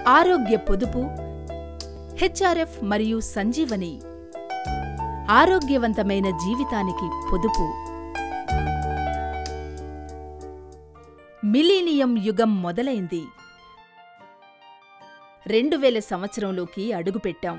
ఆరోగ్య పొదుపు హెచ్ఆర్ఎఫ్ మరియు సంజీవని ఆరోగ్యవంతమైన జీవితానికి పొదుపు మిలీనియం యుగం మొదలైంది రెండు వేల సంవత్సరంలోకి అడుగుపెట్టాం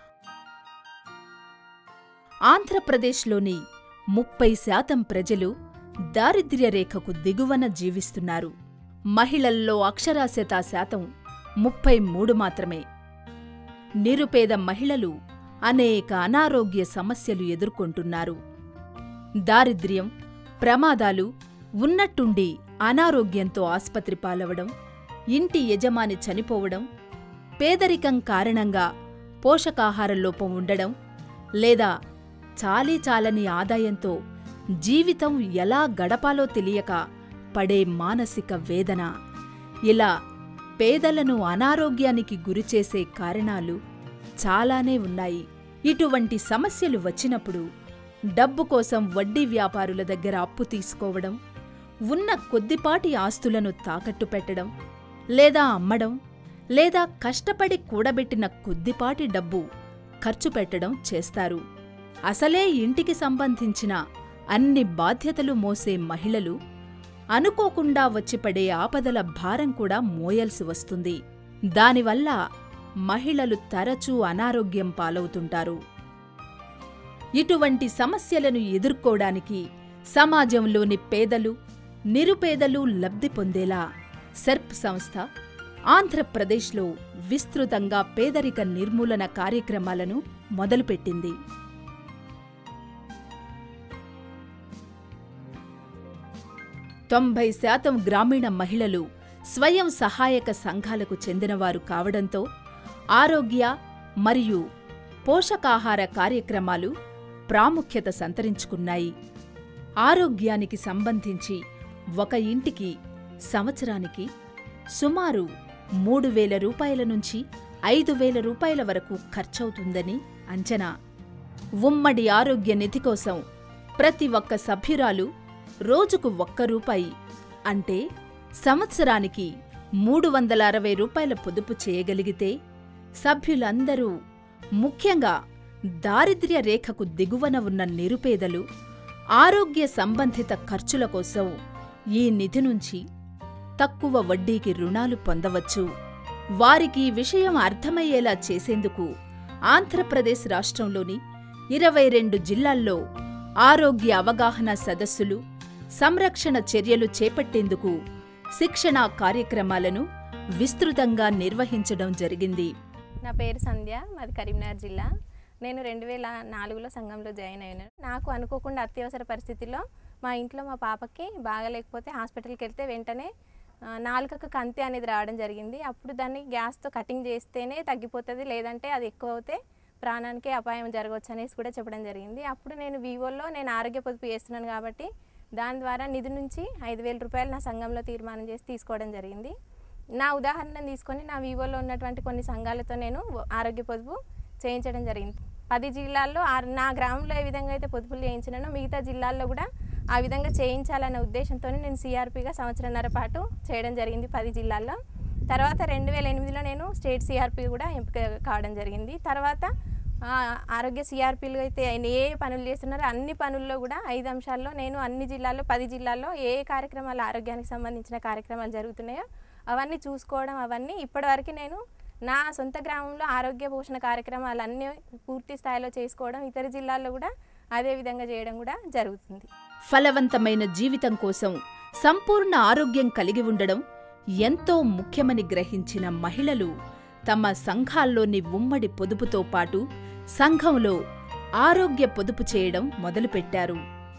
ఆంధ్రప్రదేశ్లోని ముప్పై శాతం ప్రజలు దారిద్ర్య రేఖకు దిగువన జీవిస్తున్నారు మహిళల్లో అక్షరాస్యతా శాతం ముప్పై మూడు మాత్రమే నిరుపేద మహిళలు అనేక అనారోగ్య సమస్యలు ఎదుర్కొంటున్నారు దారిద్ర్యం ప్రమాదాలు ఉన్నట్టుండి అనారోగ్యంతో ఆస్పత్రి పాలవడం ఇంటి యజమాని చనిపోవడం పేదరికం కారణంగా పోషకాహార లోపం ఉండడం లేదా చాలీ చాలని ఆదాయంతో జీవితం ఎలా గడపాలో తెలియక పడే మానసిక వేదన ఇలా పేదలను అనారోగ్యానికి గురిచేసే కారణాలు చాలానే ఉన్నాయి ఇటువంటి సమస్యలు వచ్చినప్పుడు డబ్బు కోసం వడ్డీ వ్యాపారుల దగ్గర అప్పు తీసుకోవడం ఉన్న కొద్దిపాటి ఆస్తులను తాకట్టు పెట్టడం లేదా అమ్మడం లేదా కష్టపడి కూడబెట్టిన కొద్దిపాటి డబ్బు ఖర్చు పెట్టడం చేస్తారు అసలే ఇంటికి సంబంధించిన అన్ని బాధ్యతలు మోసే మహిళలు అనుకోకుండా వచ్చిపడే ఆపదల భారం కూడా మోయల్సి వస్తుంది దానివల్ల మహిళలు తరచూ అనారోగ్యం పాలవుతుంటారు ఇటువంటి సమస్యలను ఎదుర్కోడానికి సమాజంలోని పేదలు నిరుపేదలు లబ్ధి పొందేలా సెర్ప్ సంస్థ ఆంధ్రప్రదేశ్లో విస్తృతంగా పేదరిక నిర్మూలన కార్యక్రమాలను మొదలుపెట్టింది తొంభై శాతం గ్రామీణ మహిళలు స్వయం సహాయక సంఘాలకు చెందినవారు కావడంతో ఆరోగ్య మరియు పోషకాహార కార్యక్రమాలు ప్రాముఖ్యత సంతరించుకున్నాయి ఆరోగ్యానికి సంబంధించి ఒక ఇంటికి సంవత్సరానికి సుమారు మూడు వేల రూపాయల నుంచి ఐదు వేల రూపాయల వరకు ఖర్చవుతుందని అంచనా ఉమ్మడి ఆరోగ్య నిధి కోసం ప్రతి ఒక్క సభ్యురాలు రోజుకు ఒక్క రూపాయి అంటే సంవత్సరానికి మూడు వందల అరవై రూపాయల పొదుపు చేయగలిగితే సభ్యులందరూ ముఖ్యంగా దారిద్ర్య రేఖకు దిగువన ఉన్న నిరుపేదలు ఆరోగ్య సంబంధిత ఖర్చుల కోసం ఈ నిధి నుంచి తక్కువ వడ్డీకి రుణాలు పొందవచ్చు వారికి ఈ విషయం అర్థమయ్యేలా చేసేందుకు ఆంధ్రప్రదేశ్ రాష్ట్రంలోని ఇరవై రెండు జిల్లాల్లో ఆరోగ్య అవగాహన సదస్సులు సంరక్షణ చర్యలు చేపట్టేందుకు శిక్షణా కార్యక్రమాలను విస్తృతంగా నిర్వహించడం జరిగింది నా పేరు సంధ్య మాది కరీంనగర్ జిల్లా నేను రెండు వేల నాలుగులో సంఘంలో జాయిన్ అయినాను నాకు అనుకోకుండా అత్యవసర పరిస్థితిలో మా ఇంట్లో మా పాపకి బాగాలేకపోతే హాస్పిటల్కి వెళ్తే వెంటనే ఆ, నాలుకకు కంతి అనేది రావడం జరిగింది అప్పుడు దాన్ని గ్యాస్తో కటింగ్ చేస్తేనే తగ్గిపోతుంది లేదంటే అది ఎక్కువ అవుతే ప్రాణానికి అపాయం జరగవచ్చు అనేసి కూడా చెప్పడం జరిగింది అప్పుడు నేను వివోలో నేను ఆరోగ్య పొదుపు చేస్తున్నాను కాబట్టి దాని ద్వారా నిధి నుంచి ఐదు వేల రూపాయలు నా సంఘంలో తీర్మానం చేసి తీసుకోవడం జరిగింది నా ఉదాహరణ తీసుకొని నా వివోలో ఉన్నటువంటి కొన్ని సంఘాలతో నేను ఆరోగ్య పొదుపు చేయించడం జరిగింది పది జిల్లాల్లో ఆరు నా గ్రామంలో ఏ విధంగా అయితే పొదుపులు చేయించినానో మిగతా జిల్లాల్లో కూడా ఆ విధంగా చేయించాలనే ఉద్దేశంతో నేను సిఆర్పిగా సంవత్సరంన్నర పాటు చేయడం జరిగింది పది జిల్లాల్లో తర్వాత రెండు వేల ఎనిమిదిలో నేను స్టేట్ సిఆర్పి కూడా ఎంపిక కావడం జరిగింది తర్వాత ఆ, ఆరోగ్య సిఆర్పీలు అయితే ఆయన ఏ ఏ పనులు చేస్తున్నారో అన్ని పనుల్లో కూడా ఐదు అంశాల్లో నేను అన్ని జిల్లాల్లో పది జిల్లాల్లో ఏ ఏ కార్యక్రమాలు ఆరోగ్యానికి సంబంధించిన కార్యక్రమాలు జరుగుతున్నాయో అవన్నీ చూసుకోవడం అవన్నీ ఇప్పటివరకు నేను నా సొంత గ్రామంలో ఆరోగ్య పోషణ కార్యక్రమాలు అన్నీ పూర్తి స్థాయిలో చేసుకోవడం ఇతర జిల్లాల్లో కూడా అదే విధంగా చేయడం కూడా జరుగుతుంది ఫలవంతమైన జీవితం కోసం సంపూర్ణ ఆరోగ్యం కలిగి ఉండడం ఎంతో ముఖ్యమని గ్రహించిన మహిళలు తమ సంఘాల్లోని ఉమ్మడి పొదుపుతో పాటు సంఘంలో ఆరోగ్య పొదుపు చేయడం మొదలుపెట్టారు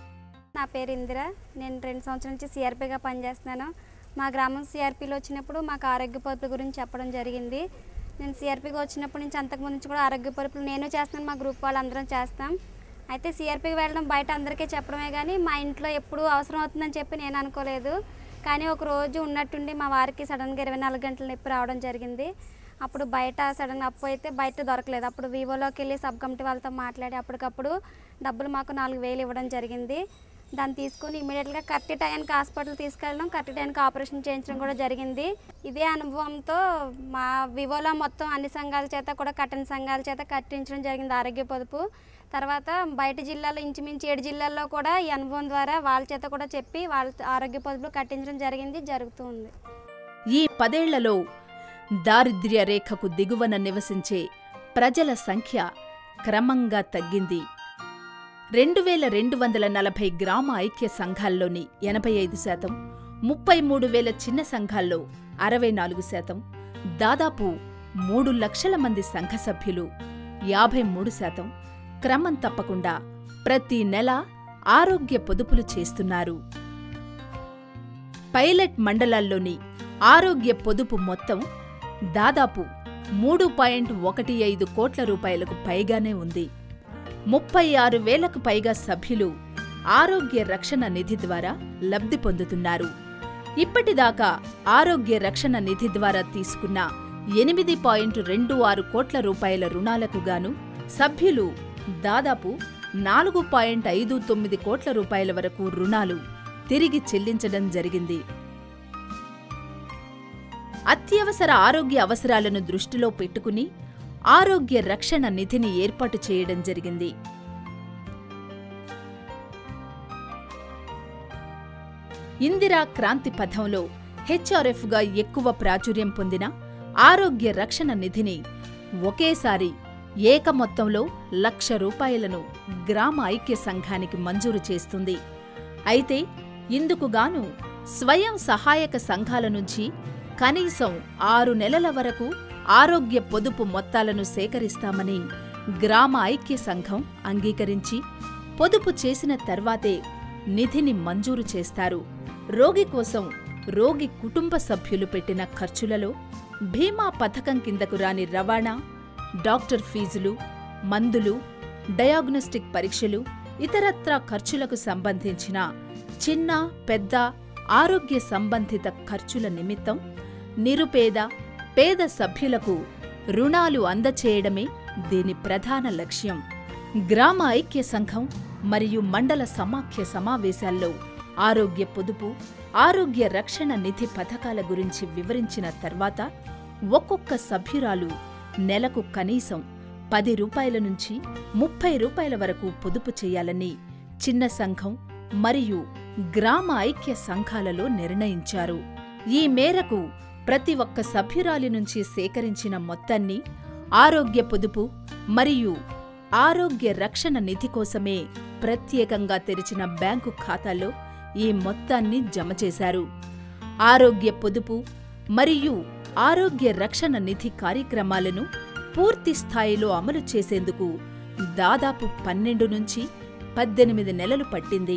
నా పేరు ఇందిర నేను రెండు సంవత్సరాల నుంచి సిఆర్పీగా పనిచేస్తున్నాను మా గ్రామం సిఆర్పీలో వచ్చినప్పుడు మాకు ఆరోగ్య పొదుపు గురించి చెప్పడం జరిగింది నేను సిఆర్పీగా వచ్చినప్పటి నుంచి అంతకుముందు నుంచి కూడా ఆరోగ్య పొదుపులు నేను చేస్తాను మా గ్రూప్ వాళ్ళందరం చేస్తాం అయితే సిఆర్పీకి వెళ్ళడం బయట అందరికీ చెప్పడమే కానీ మా ఇంట్లో ఎప్పుడూ అవసరం అవుతుందని చెప్పి నేను అనుకోలేదు కానీ ఒక రోజు ఉన్నట్టుండి మా వారికి సడన్గా ఇరవై నాలుగు గంటల నొప్పి రావడం జరిగింది అప్పుడు బయట సడన్ అప్పు అయితే బయట దొరకలేదు అప్పుడు వివోలోకి వెళ్ళి సబ్ కమిటీ వాళ్ళతో మాట్లాడి అప్పటికప్పుడు డబ్బులు మాకు నాలుగు వేలు ఇవ్వడం జరిగింది దాన్ని తీసుకొని ఇమీడియట్గా కరెక్ట్ టైంకి హాస్పిటల్ తీసుకెళ్ళడం కరెక్ట్ టైంకి ఆపరేషన్ చేయించడం కూడా జరిగింది ఇదే అనుభవంతో మా వివోలో మొత్తం అన్ని సంఘాల చేత కూడా కట్టిన సంఘాల చేత కట్టించడం జరిగింది ఆరోగ్య పొదుపు తర్వాత బయట జిల్లాలో ఇంచుమించు ఏడు జిల్లాల్లో కూడా ఈ అనుభవం ద్వారా వాళ్ళ చేత కూడా చెప్పి వాళ్ళ ఆరోగ్య పొదుపులు కట్టించడం జరిగింది జరుగుతుంది ఈ పదేళ్లలో దారిద్ర్య రేఖకు దిగువన నివసించే ప్రజల సంఖ్య క్రమంగా తగ్గింది రెండు వేల రెండు వందల నలభై గ్రామ ఐక్య సంఘాల్లోని ఎనభై ఐదు శాతం ముప్పై మూడు వేల చిన్న సంఘాల్లో అరవై నాలుగు శాతం దాదాపు మూడు లక్షల మంది సంఘ సభ్యులు యాభై మూడు శాతం క్రమం తప్పకుండా ప్రతి నెల ఆరోగ్య పొదుపులు చేస్తున్నారు పైలట్ మండలాల్లోని ఆరోగ్య పొదుపు మొత్తం దాదాపు మూడు పాయింట్ ఒకటి ఐదు కోట్ల రూపాయలకు పైగానే ఉంది ముప్పై ఆరు వేలకు పైగా సభ్యులు ఆరోగ్య రక్షణ నిధి ద్వారా లబ్ధి పొందుతున్నారు ఇప్పటిదాకా ఆరోగ్య రక్షణ నిధి ద్వారా తీసుకున్న ఎనిమిది పాయింట్ రెండు ఆరు కోట్ల రూపాయల రుణాలకు గాను సభ్యులు దాదాపు నాలుగు పాయింట్ ఐదు తొమ్మిది కోట్ల రూపాయల వరకు రుణాలు తిరిగి చెల్లించడం జరిగింది అత్యవసర ఆరోగ్య అవసరాలను దృష్టిలో పెట్టుకుని ఆరోగ్య రక్షణ నిధిని ఏర్పాటు చేయడం జరిగింది ఇందిరా క్రాంతి పథంలో హెచ్ఆర్ఎఫ్గా ఎక్కువ ప్రాచుర్యం పొందిన ఆరోగ్య రక్షణ నిధిని ఒకేసారి ఏక మొత్తంలో లక్ష రూపాయలను గ్రామ ఐక్య సంఘానికి మంజూరు చేస్తుంది అయితే ఇందుకుగాను స్వయం సహాయక సంఘాల నుంచి కనీసం ఆరు నెలల వరకు ఆరోగ్య పొదుపు మొత్తాలను సేకరిస్తామని గ్రామ ఐక్య సంఘం అంగీకరించి పొదుపు చేసిన తర్వాతే నిధిని మంజూరు చేస్తారు రోగి కోసం రోగి కుటుంబ సభ్యులు పెట్టిన ఖర్చులలో బీమా పథకం కిందకు రాని రవాణా డాక్టర్ ఫీజులు మందులు డయాగ్నోస్టిక్ పరీక్షలు ఇతరత్రా ఖర్చులకు సంబంధించిన చిన్న పెద్ద ఆరోగ్య సంబంధిత ఖర్చుల నిమిత్తం నిరుపేద పేద సభ్యులకు రుణాలు అందచేయడమే దీని ప్రధాన లక్ష్యం గ్రామ ఐక్య సంఘం మరియు మండల సమాఖ్య సమావేశాల్లో ఆరోగ్య పొదుపు ఆరోగ్య రక్షణ నిధి పథకాల గురించి వివరించిన తర్వాత ఒక్కొక్క సభ్యురాలు నెలకు కనీసం పది రూపాయల నుంచి ముప్పై రూపాయల వరకు పొదుపు చేయాలని చిన్న సంఘం మరియు గ్రామ ఐక్య సంఘాలలో నిర్ణయించారు ఈ మేరకు ప్రతి ఒక్క సభ్యురాలి నుంచి సేకరించిన మొత్తాన్ని ఆరోగ్య పొదుపు మరియు ఆరోగ్య రక్షణ నిధి కోసమే ప్రత్యేకంగా తెరిచిన బ్యాంకు ఖాతాలో ఈ మొత్తాన్ని జమ చేశారు ఆరోగ్య పొదుపు మరియు ఆరోగ్య రక్షణ నిధి కార్యక్రమాలను పూర్తి స్థాయిలో అమలు చేసేందుకు దాదాపు పన్నెండు నుంచి పద్దెనిమిది నెలలు పట్టింది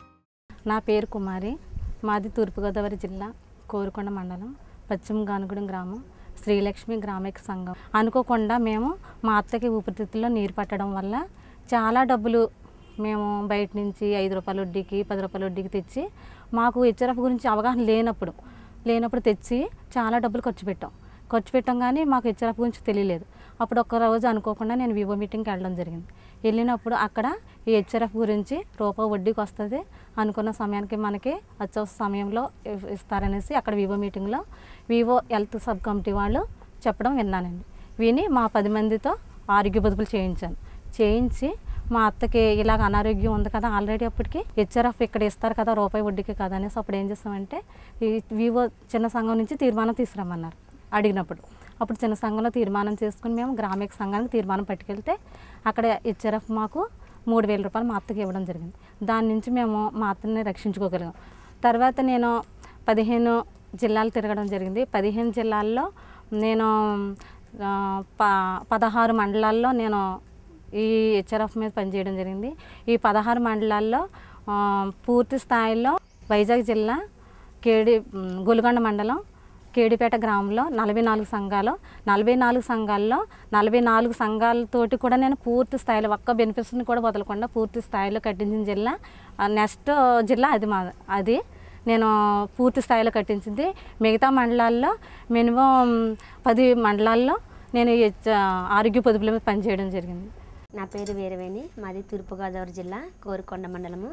నా పేరు కుమారి మాది తూర్పుగోదావరి జిల్లా కోరుకొండ మండలం పశ్చిమ గానుగూడెం గ్రామం శ్రీలక్ష్మి గ్రామిక సంఘం అనుకోకుండా మేము మా అత్తకి ఊపిరితిత్తుల్లో నీరు పట్టడం వల్ల చాలా డబ్బులు మేము బయట నుంచి ఐదు రూపాయల వడ్డీకి పది రూపాయల వడ్డీకి తెచ్చి మాకు హెచ్ఆర్ఎఫ్ గురించి అవగాహన లేనప్పుడు లేనప్పుడు తెచ్చి చాలా డబ్బులు ఖర్చు పెట్టాం ఖర్చు పెట్టాం కానీ మాకు హెచ్ఆర్ఎఫ్ గురించి తెలియలేదు అప్పుడు ఒక్క రోజు అనుకోకుండా నేను వివో మీటింగ్కి వెళ్ళడం జరిగింది వెళ్ళినప్పుడు అక్కడ ఈ హెచ్ఆర్ఎఫ్ గురించి రూపాయి వడ్డీకి వస్తుంది అనుకున్న సమయానికి మనకి అత్యవసర సమయంలో ఇ- ఇస్తారనేసి అక్కడ వివో మీటింగ్లో వివో హెల్త్ సబ్ కమిటీ వాళ్ళు చెప్పడం విన్నానండి విని మా పది మందితో ఆరోగ్య పొదుపులు చేయించాను చేయించి మా అత్తకి ఇలాగ అనారోగ్యం ఉంది కదా ఆల్రెడీ అప్పటికి హెచ్ఆర్ఎఫ్ ఇక్కడ ఇస్తారు కదా రూపాయి వడ్డీకి కదా అనేసి అప్పుడు ఏం చేస్తామంటే ఈ వివో చిన్న సంఘం నుంచి తీర్మానం తీసుకురమ్మన్నారు అడిగినప్పుడు అప్పుడు చిన్న సంఘంలో తీర్మానం చేసుకుని మేము గ్రామీణ సంఘానికి తీర్మానం పట్టుకెళ్తే అక్కడ హెచ్ఆర్ఎఫ్ మాకు మూడు వేల రూపాయలు మా అత్తకి ఇవ్వడం జరిగింది దాని నుంచి మేము మా అత్తని రక్షించుకోగలిగాం తర్వాత నేను పదిహేను జిల్లాలు తిరగడం జరిగింది పదిహేను జిల్లాల్లో నేను ఆ, ప పదహారు మండలాల్లో నేను ఈ హెచ్ఆర్ఎఫ్ మీద పనిచేయడం జరిగింది ఈ పదహారు మండలాల్లో ఆ, పూర్తి స్థాయిలో వైజాగ్ జిల్లా కేడి ఉమ్, గొలుగొండ మండలం కేడిపేట గ్రామంలో నలభై నాలుగు సంఘాలు నలభై నాలుగు సంఘాల్లో నలభై నాలుగు సంఘాలతోటి కూడా నేను పూర్తి స్థాయిలో ఒక్క బెనిఫిట్స్ని కూడా వదలకుండా పూర్తి స్థాయిలో కట్టించిన జిల్లా నెక్స్ట్ జిల్లా అది మా అది నేను పూర్తి స్థాయిలో కట్టించింది మిగతా మండలాల్లో మినిమం పది మండలాల్లో నేను ఈ హెచ్- ఆరోగ్య పొదుపుల మీద పనిచేయడం జరిగింది నా పేరు వీరవేణి మాది తూర్పుగోదావరి జిల్లా కోరుకొండ మండలము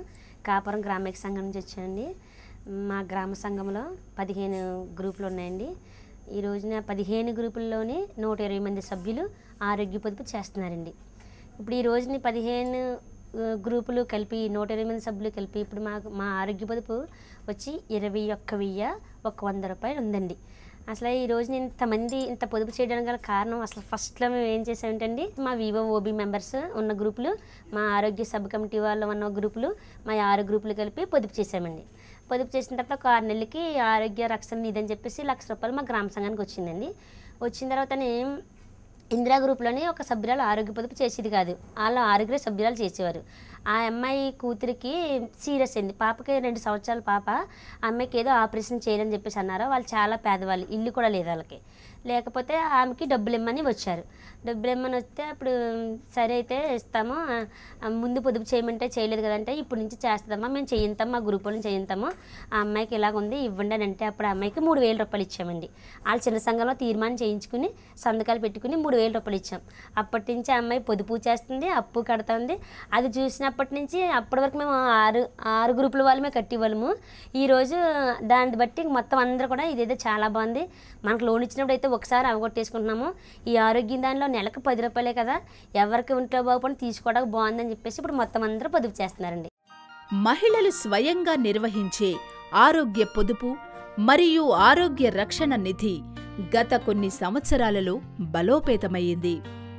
కాపురం గ్రామీణ సంఘం నుంచి వచ్చానండి మా గ్రామ సంఘంలో పదిహేను గ్రూపులు ఉన్నాయండి ఈ రోజున పదిహేను గ్రూపుల్లోని నూట ఇరవై మంది సభ్యులు ఆరోగ్య పొదుపు చేస్తున్నారండి ఇప్పుడు ఈ రోజుని పదిహేను ఆ, గ్రూపులు కలిపి నూట ఇరవై మంది సభ్యులు కలిపి ఇప్పుడు మాకు మా ఆరోగ్య పొదుపు వచ్చి ఇరవై ఒక్క వెయ్యి ఒక వంద రూపాయలు ఉందండి అసలు ఈ రోజు నేను ఇంతమంది ఇంత పొదుపు చేయడానికి గల కారణం అసలు ఫస్ట్లో మేము ఏం చేసామంటండి మా వివో ఓబీ మెంబర్స్ ఉన్న గ్రూపులు మా ఆరోగ్య సబ్ కమిటీ వాళ్ళు ఉన్న గ్రూపులు మా ఆరు గ్రూపులు కలిపి పొదుపు చేసామండి పొదుపు చేసిన తర్వాత ఒక ఆరు నెలలకి ఆరోగ్య రక్షణ నిధి అని చెప్పేసి లక్ష రూపాయలు మా గ్రామ సంఘానికి వచ్చిందండి వచ్చిన తర్వాతనే ఇందిరా గ్రూప్లోని ఒక సభ్యురాలు ఆరోగ్య పొదుపు చేసేది కాదు వాళ్ళ ఆరుగురు సభ్యురాలు చేసేవారు ఆ అమ్మాయి కూతురికి సీరియస్ అయింది పాపకి రెండు సంవత్సరాల పాప ఆ అమ్మాయికి ఏదో ఆపరేషన్ చేయాలని చెప్పేసి అన్నారు వాళ్ళు చాలా పేదవాళ్ళు ఇల్లు కూడా లేదు వాళ్ళకి లేకపోతే ఆమెకి డబ్బులు ఇమ్మని వచ్చారు డబ్బులు ఇమ్మని వస్తే అప్పుడు సరే అయితే ఇస్తాము ఆ, ఆ, ముందు పొదుపు చేయమంటే చేయలేదు కదంటే ఇప్పుడు నుంచి చేస్తామా మేము చేయింతాం మా గ్రూప్ వాళ్ళని చేయింతాము ఆ అమ్మాయికి ఇలాగ ఉంది ఇవ్వండి అని అంటే అప్పుడు ఆ అమ్మాయికి మూడు వేల రూపాయలు ఇచ్చామండి వాళ్ళ చిన్న సంఘంలో తీర్మానం చేయించుకుని సంతకాలు పెట్టుకుని మూడు వేల రూపాయలు ఇచ్చాం అప్పటి నుంచి ఆ అమ్మాయి పొదుపు చేస్తుంది అప్పు కడుతుంది అది చూసినప్పటి నుంచి అప్పటి వరకు మేము ఆరు ఆరు గ్రూపుల వాళ్ళమే కట్టేవాళ్ళము ఈరోజు దాన్ని బట్టి మొత్తం అందరూ కూడా ఇదేదో చాలా బాగుంది మనకు లోన్ ఇచ్చినప్పుడు అయితే ఒకసారి అవగొట్టేసుకుంటున్నాము ఈ ఆరోగ్యం దానిలో నెలకు పది రూపాయలే కదా ఎవరికి ఉంటే బాగుపడి తీసుకోవడానికి బాగుందని చెప్పేసి ఇప్పుడు మొత్తం అందరూ పొదుపు చేస్తున్నారండి మహిళలు స్వయంగా నిర్వహించే ఆరోగ్య పొదుపు మరియు ఆరోగ్య రక్షణ నిధి గత కొన్ని సంవత్సరాలలో బలోపేతమయ్యింది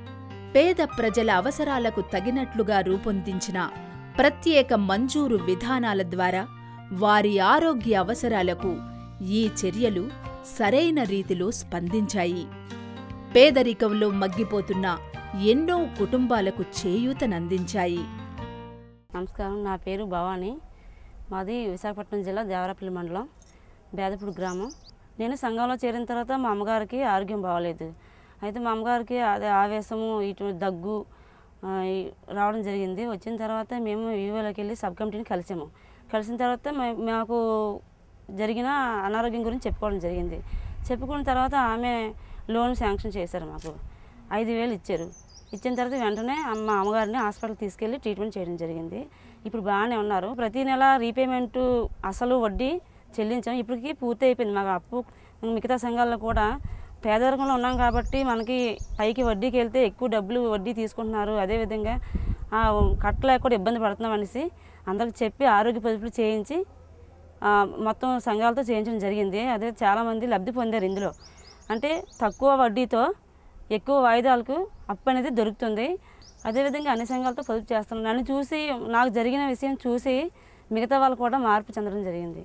పేద ప్రజల అవసరాలకు తగినట్లుగా రూపొందించిన ప్రత్యేక మంజూరు విధానాల ద్వారా వారి ఆరోగ్య అవసరాలకు ఈ చర్యలు సరైన రీతిలో స్పందించాయి పేదరికంలో మగ్గిపోతున్న ఎన్నో కుటుంబాలకు చేయూతనందించాయి నమస్కారం నా పేరు భవాని మాది విశాఖపట్నం జిల్లా దేవరపల్లి మండలం బేదపూడి గ్రామం నేను సంఘంలో చేరిన తర్వాత మా అమ్మగారికి ఆరోగ్యం బాగోలేదు అయితే మా అమ్మగారికి అదే ఆవేశము ఇటు దగ్గు ఆ, ఈ- రావడం జరిగింది వచ్చిన తర్వాత మేము వివోలోకి వెళ్ళి సబ్ కమిటీని కలిసాము కలిసిన తర్వాత మే- మాకు జరిగిన అనారోగ్యం గురించి చెప్పుకోవడం జరిగింది చెప్పుకున్న తర్వాత ఆమె లోన్ శాంక్షన్ చేశారు మాకు ఐదు వేలు ఇచ్చారు ఇచ్చిన తర్వాత వెంటనే మా అమ్మగారిని హాస్పిటల్ తీసుకెళ్ళి ట్రీట్మెంట్ చేయడం జరిగింది ఇప్పుడు బాగానే ఉన్నారు ప్రతి నెల రీపేమెంట్ అసలు వడ్డీ చెల్లించాం ఇప్పటికీ పూర్తి అయిపోయింది మాకు అప్పు మిగతా సంఘాల్లో కూడా పేదరికంలో ఉన్నాం కాబట్టి మనకి పైకి వడ్డీకి వెళ్తే ఎక్కువ డబ్బులు వడ్డీ తీసుకుంటున్నారు అదేవిధంగా ఆ, కట్టలేక కూడా ఇబ్బంది పడుతున్నాం అనేసి అందరికి చెప్పి ఆరోగ్య పొదుపులు చేయించి ఆ, మొత్తం సంఘాలతో చేయించడం జరిగింది అదే చాలామంది లబ్ధి పొందారు ఇందులో అంటే తక్కువ వడ్డీతో ఎక్కువ వాయిదాలకు అప్పు అనేది దొరుకుతుంది అదేవిధంగా అన్ని సంఘాలతో పొదుపు చేస్తున్నాను నన్ను చూసి నాకు జరిగిన విషయం చూసి మిగతా వాళ్ళు కూడా మార్పు చెందడం జరిగింది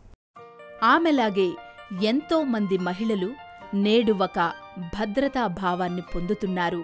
ఆమెలాగే ఎంతో మంది మహిళలు నేడు ఒక భద్రతా భావాన్ని పొందుతున్నారు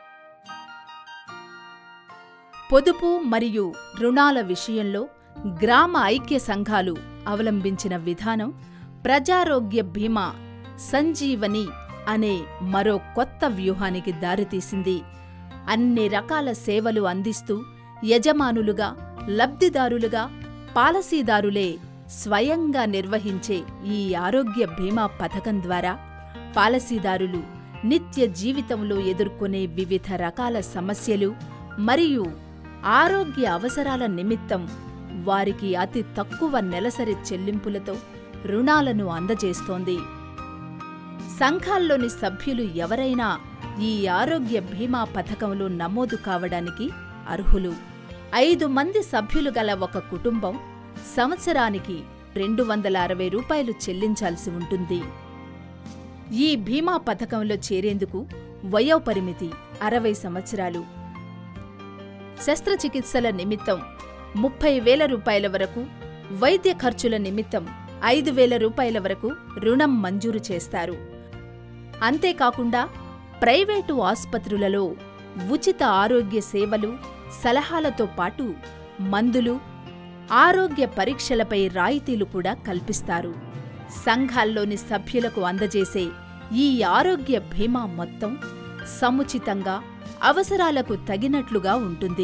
పొదుపు మరియు రుణాల విషయంలో గ్రామ ఐక్య సంఘాలు అవలంబించిన విధానం ప్రజారోగ్య బీమా సంజీవని అనే మరో కొత్త వ్యూహానికి దారితీసింది అన్ని రకాల సేవలు అందిస్తూ యజమానులుగా లబ్ధిదారులుగా పాలసీదారులే స్వయంగా నిర్వహించే ఈ ఆరోగ్య బీమా పథకం ద్వారా పాలసీదారులు నిత్య జీవితంలో ఎదుర్కొనే వివిధ రకాల సమస్యలు మరియు ఆరోగ్య అవసరాల నిమిత్తం వారికి అతి తక్కువ నెలసరి చెల్లింపులతో రుణాలను అందజేస్తోంది సంఘాల్లోని సభ్యులు ఎవరైనా ఈ ఆరోగ్య బీమా పథకంలో నమోదు కావడానికి అర్హులు ఐదు మంది సభ్యులు గల ఒక కుటుంబం సంవత్సరానికి రెండు వందల అరవై రూపాయలు చెల్లించాల్సి ఉంటుంది ఈ బీమా పథకంలో చేరేందుకు వయోపరిమితి అరవై సంవత్సరాలు శస్త్రచికిత్సల నిమిత్తం ముప్పై వేల రూపాయల వరకు వైద్య ఖర్చుల నిమిత్తం ఐదు వేల రూపాయల వరకు రుణం మంజూరు చేస్తారు అంతేకాకుండా ప్రైవేటు ఆస్పత్రులలో ఉచిత ఆరోగ్య సేవలు సలహాలతో పాటు మందులు ఆరోగ్య పరీక్షలపై రాయితీలు కూడా కల్పిస్తారు సంఘాల్లోని సభ్యులకు అందజేసే ఈ ఆరోగ్య బీమా మొత్తం సముచితంగా అవసరాలకు తగినట్లుగా ఉంటుంది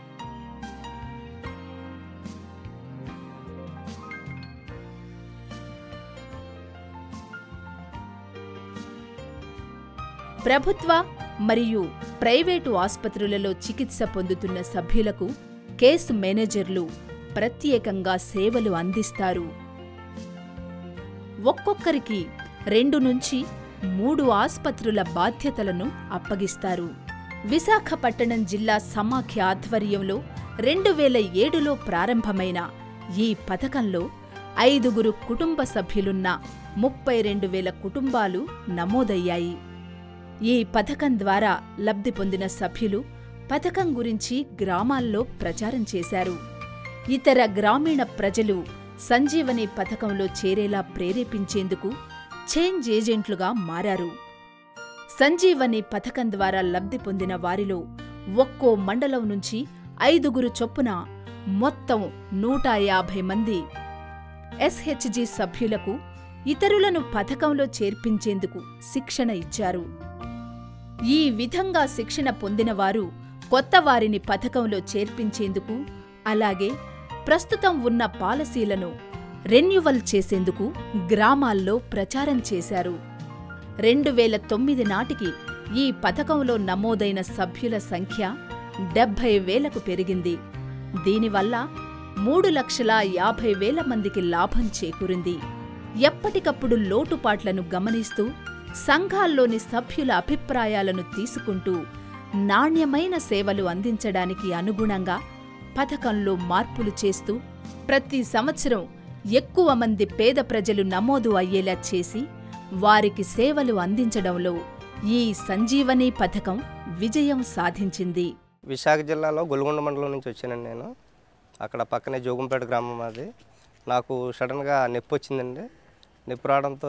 ప్రభుత్వ మరియు ప్రైవేటు ఆస్పత్రులలో చికిత్స పొందుతున్న సభ్యులకు కేసు మేనేజర్లు ప్రత్యేకంగా సేవలు అందిస్తారు ఒక్కొక్కరికి రెండు నుంచి మూడు ఆస్పత్రుల బాధ్యతలను అప్పగిస్తారు విశాఖపట్టణం జిల్లా సమాఖ్య ఆధ్వర్యంలో రెండు వేల ఏడులో ప్రారంభమైన ఈ పథకంలో ఐదుగురు కుటుంబ సభ్యులున్న ముప్పై రెండు వేల కుటుంబాలు నమోదయ్యాయి ఈ పథకం ద్వారా లబ్ధి పొందిన సభ్యులు పథకం గురించి గ్రామాల్లో ప్రచారం చేశారు ఇతర గ్రామీణ ప్రజలు సంజీవని పథకంలో చేరేలా ప్రేరేపించేందుకు చేంజ్ ఏజెంట్లుగా మారారు సంజీవని పథకం ద్వారా లబ్ధి పొందిన వారిలో ఒక్కో మండలం నుంచి ఐదుగురు చొప్పున మొత్తం నూట యాభై మంది ఎస్హెచ్జి సభ్యులకు ఇతరులను పథకంలో చేర్పించేందుకు శిక్షణ ఇచ్చారు ఈ విధంగా శిక్షణ పొందినవారు కొత్త వారిని పథకంలో చేర్పించేందుకు అలాగే ప్రస్తుతం ఉన్న పాలసీలను రెన్యువల్ చేసేందుకు గ్రామాల్లో ప్రచారం చేశారు రెండు వేల తొమ్మిది నాటికి ఈ పథకంలో నమోదైన సభ్యుల సంఖ్య డెబ్భై వేలకు పెరిగింది దీనివల్ల మూడు లక్షల యాభై వేల మందికి లాభం చేకూరింది ఎప్పటికప్పుడు లోటుపాట్లను గమనిస్తూ సంఘాల్లోని సభ్యుల అభిప్రాయాలను తీసుకుంటూ నాణ్యమైన సేవలు అందించడానికి అనుగుణంగా పథకంలో మార్పులు చేస్తూ ప్రతి సంవత్సరం ఎక్కువ మంది పేద ప్రజలు నమోదు అయ్యేలా చేసి వారికి సేవలు అందించడంలో ఈ సంజీవని పథకం విజయం సాధించింది విశాఖ జిల్లాలో గొల్గొండ మండలం నుంచి వచ్చానండి నేను అక్కడ పక్కనే జోగంపేట గ్రామం అది నాకు సడన్గా నొప్పి వచ్చిందండి నొప్పి రావడంతో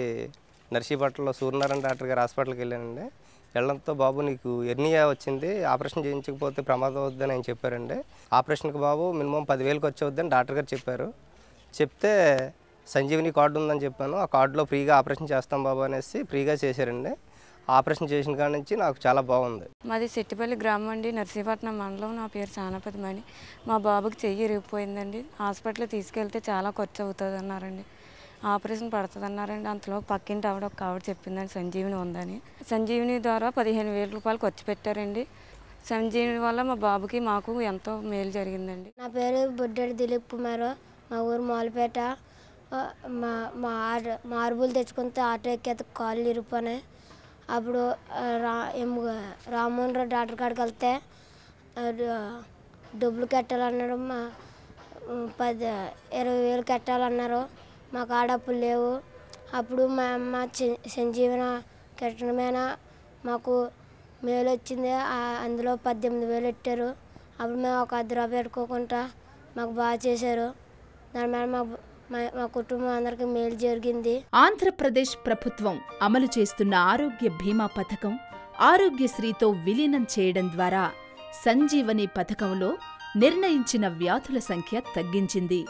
నర్సీపట్నంలో సూర్యనారాయణ డాక్టర్ గారి హాస్పిటల్కి వెళ్ళానండి వెళ్ళడంతో బాబు నీకు ఎర్నియా వచ్చింది ఆపరేషన్ చేయించకపోతే ప్రమాదం అవుద్దని ఆయన చెప్పారండి ఆపరేషన్కి బాబు మినిమం పదివేలకు వచ్చి డాక్టర్ గారు చెప్పారు చెప్తే సంజీవిని కార్డు ఉందని చెప్పాను ఆ కార్డులో ఫ్రీగా ఆపరేషన్ చేస్తాం బాబు అనేసి ఫ్రీగా చేశారండి ఆపరేషన్ చేసిన కాడ నుంచి నాకు చాలా బాగుంది మాది సెట్టిపల్లి గ్రామం అండి నర్సీపట్నం మండలం నా పేరు సానపతి మణి మా బాబుకి చెయ్యి ఇరిగిపోయిందండి హాస్పిటల్ తీసుకెళ్తే చాలా ఖర్చు అవుతుంది అన్నారండి ఆపరేషన్ పడుతుంది అన్నారండి అంతలో పక్కింటి ఆవిడ ఒక ఆవిడ చెప్పిందండి సంజీవిని ఉందని సంజీవిని ద్వారా పదిహేను వేల రూపాయలు ఖర్చు పెట్టారండి సంజీవిని వల్ల మా బాబుకి మాకు ఎంతో మేలు జరిగిందండి నా పేరు బుడ్డడి దిలీప్ కుమార్ మా ఊరు మాలపేట ఆ, మా మా ఆట మార్బుల్ తెచ్చుకుంటే ఆటో ఎక్కేత కాళ్ళు ఇరిపోయినాయి అప్పుడు ఆ, రా ఎమ్ము రామ్మోహన్ రావు డాక్టర్ కాడికి వెళ్తే ఆ, డ- డబ్బులు కట్టాలన్నాడు మా ఉమ్, పది ఇరవై వేలు కట్టాలన్నారు మాకు ఆడప్పులు లేవు అప్పుడు మా అమ్మ చి- సంజీవన కట్టడమేనా మాకు మేలు వచ్చింది ఆ- అందులో పద్దెనిమిది వేలు పెట్టారు అప్పుడు మేము ఒక అర్ధ రూపాయి పెట్టుకోకుండా మాకు బాగా చేశారు దాని మీద మా మా మా కుటుంబం అందరికీ మేలు జరిగింది ఆంధ్రప్రదేశ్ ప్రభుత్వం అమలు చేస్తున్న ఆరోగ్య బీమా పథకం ఆరోగ్యశ్రీతో విలీనం చేయడం ద్వారా సంజీవని పథకంలో నిర్ణయించిన వ్యాధుల సంఖ్య తగ్గించింది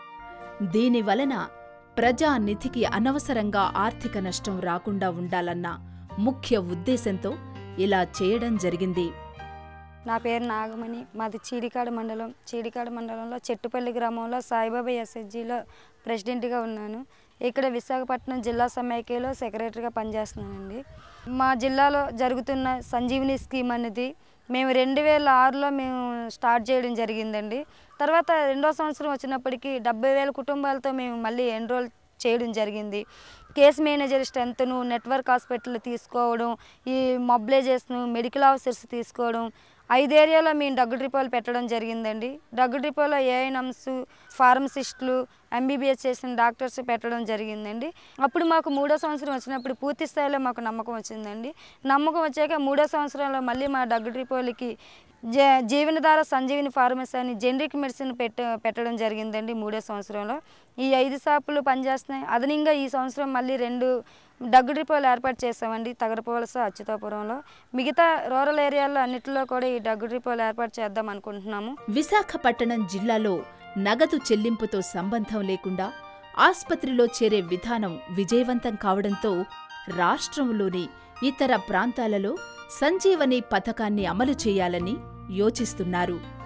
దీనివలన ప్రజానిధికి అనవసరంగా ఆర్థిక నష్టం రాకుండా ఉండాలన్న ముఖ్య ఉద్దేశంతో ఇలా చేయడం జరిగింది నా పేరు నాగమణి మాది చీడికాడ మండలం చీడికాడ మండలంలో చెట్టుపల్లి గ్రామంలో సాయిబాబా ఎస్ఎస్జిలో ప్రెసిడెంట్గా ఉన్నాను ఇక్కడ విశాఖపట్నం జిల్లా సమైక్యలో సెక్రటరీగా పనిచేస్తున్నానండి మా జిల్లాలో జరుగుతున్న సంజీవిని స్కీమ్ అనేది మేము రెండు వేల ఆరులో మేము స్టార్ట్ చేయడం జరిగిందండి తర్వాత రెండో సంవత్సరం వచ్చినప్పటికీ డెబ్బై వేల కుటుంబాలతో మేము మళ్ళీ ఎన్రోల్ చేయడం జరిగింది కేస్ మేనేజర్ స్ట్రెంత్ను నెట్వర్క్ హాస్పిటల్ తీసుకోవడం ఈ మొబిలైజేషన్ మెడికల్ ఆఫీసర్స్ తీసుకోవడం ఐదు ఏరియాలో మేము డగ్గు డిపోలు పెట్టడం జరిగిందండి డగ్గు డిపోలో ఏఎన్ఎమ్స్ ఫార్మసిస్టులు ఎంబీబీఎస్ చేసిన డాక్టర్స్ పెట్టడం జరిగిందండి అప్పుడు మాకు మూడో సంవత్సరం వచ్చినప్పుడు పూర్తి స్థాయిలో మాకు నమ్మకం వచ్చిందండి నమ్మకం వచ్చాక మూడో సంవత్సరంలో మళ్ళీ మా డగ్గు డిపోలకి జ జీవనధార సంజీవిని ఫార్మసీ అని జనరిక్ మెడిసిన్ పెట్ట పెట్టడం జరిగిందండి మూడో సంవత్సరంలో ఈ ఐదు షాపులు పనిచేస్తున్నాయి అదనంగా ఈ సంవత్సరం మళ్ళీ రెండు డగ్గు డిపోలు ఏర్పాటు చేసామండి తగరపోవలస అచ్యుతాపురంలో మిగతా రూరల్ ఏరియాల్లో అన్నిటిలో కూడా ఈ డగ్గు డిపోలు ఏర్పాటు చేద్దాం అనుకుంటున్నాము విశాఖపట్టణం జిల్లాలో నగదు చెల్లింపుతో సంబంధం లేకుండా ఆస్పత్రిలో చేరే విధానం విజయవంతం కావడంతో రాష్ట్రంలోని ఇతర ప్రాంతాలలో సంజీవని పథకాన్ని అమలు చేయాలని యోచిస్తున్నారు